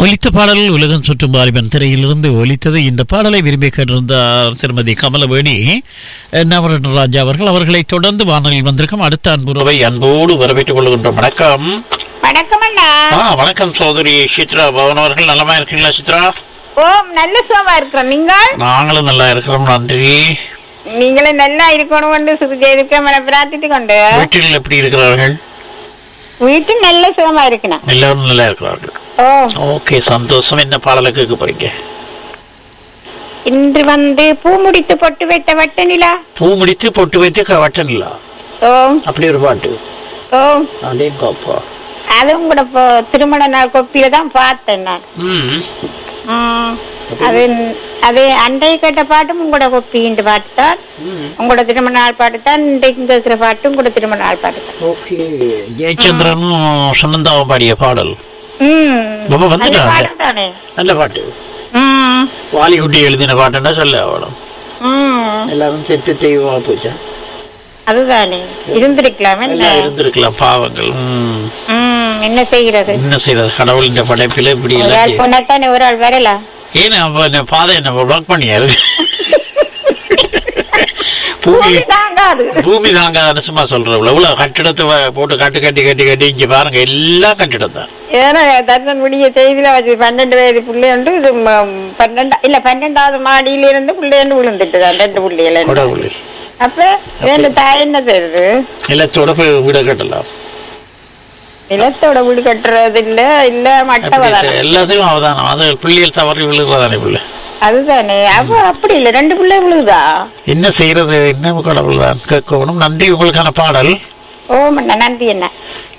ஒலித்த பாடல் உலகம் சுற்றும் வாலிபன் திரையிலிருந்து ஒலித்தது இந்த பாடலை விரும்பி கேட்டிருந்தார் திருமதி கமலவேணி நவரன் ராஜா அவர்கள் அவர்களை தொடர்ந்து வானொலியில் வந்திருக்கும் அடுத்த அன்புறவை அன்போடு வரவேற்றுக் கொள்கின்றோம் வணக்கம் வணக்கம் அண்ணா ஆ வணக்கம் சோதரி சித்ரா பவன் அவர்கள் நலமா இருக்கீங்களா சித்ரா ஓ நல்ல சுகமா இருக்கிறோம் நீங்கள் நாங்களும் நல்லா இருக்கிறோம் நன்றி நீங்களும் நல்லா இருக்கணும் சுத்தி இருக்க பிரார்த்தித்து கொண்டு வீட்டில் எப்படி இருக்கிறார்கள் வீட்டு நல்ல சுகமா இருக்கணும் எல்லாரும் நல்லா இருக்கிறார்கள் ஓ ஓகே சந்தோஷம் என்ன பாடலை கேட்க போறீங்க இன்று வந்து பூ முடித்து பொட்டு வைத்த வட்ட நிலா பூ முடித்து பொட்டு வைத்து க- வட்டம் இல்ல ஓ அப்படி ஒரு பாட்டு ஓ அப்படின்னு பாப்பா அதுவும் கூட இப்போ திருமண நாள் கொப்பியில தான் பார்த்தேன் நான் ம் ம், அது அது அண்டைய கேட்ட பாட்டும் உங்களோட கொப்பின்ற பாட்டு தான் ம் உங்களோட திருமண நாள் பாட்டு தான் இன்றைக்கு கேட்கிற பாட்டும் உங்களோட திருமண நாள் பாட்டு தான் ஓகே ஜெயச்சந்திரனும் சுனந்தாவும் பாடிய பாடல் ம் ரொம்ப நல்ல வந்துட்டாங்க. பாட்டு தானே நல்ல பாட்டு ம் வாலிகுட்டி எழுதின பாட்டுன்னா சொல்ல அவ்வளோ ம் எல்லாரும் செத்து தெய்வமா போச்சா அதுதானே இருந்திருக்கலாம் என்ன எல்லாம் இருந்திருக்கலாம் பாவங்கள் ம். ம், என்ன செய்கிறது என்ன செய்யறது கடவுள் இந்த படைப்பில இப்படி ஒரு ஆள் எல்லாம் போனாத்தானே ஒரு ஆள் வரலாம் ஏன் அப்ப இந்த பாதை என்ன பிளாக் பண்ணியாரு பூமி பூமி தாங்காது பூமி தாங்க சும்மா சொல்றோம்ல இவ்வளவு கட்டிடத்தை வ- போட்டு கட்டு கட்டி கட்டி கட்டி இங்க பாருங்க எல்லாம் கட்டிடம் தான் ஏன்னா தர்மன் முடிய செய்தியில வச்சு பன்னெண்டு வயது பிள்ளை வந்து இது ம- பன்னெண்டா இல்ல பன்னெண்டாவது மாடியில இருந்து பிள்ளைன்னு விழுந்துட்டுதான் ரெண்டு பிள்ளைகள கடவுள் அப்ப ரெண்டு தாய் என்ன செய்யுது நிலத்தோட போய் வீட கட்டலாம் நிலத்தோட வீடு கட்டுறது இல்ல இல்ல அப்படி மட்டவதான் எல்லாத்தையும் அவதானம் அது பிள்ளைகள் தவறி விழுகிறதானே பிள்ளை அதுதானே அப்ப அப்படி இல்ல ரெண்டு பிள்ளை விழுகுதா என்ன செய்யறது என்ன கடவுள் தான் கேட்கணும் நன்றி உங்களுக்கான பாடல் ஓ மண்ணா நன்றி என்ன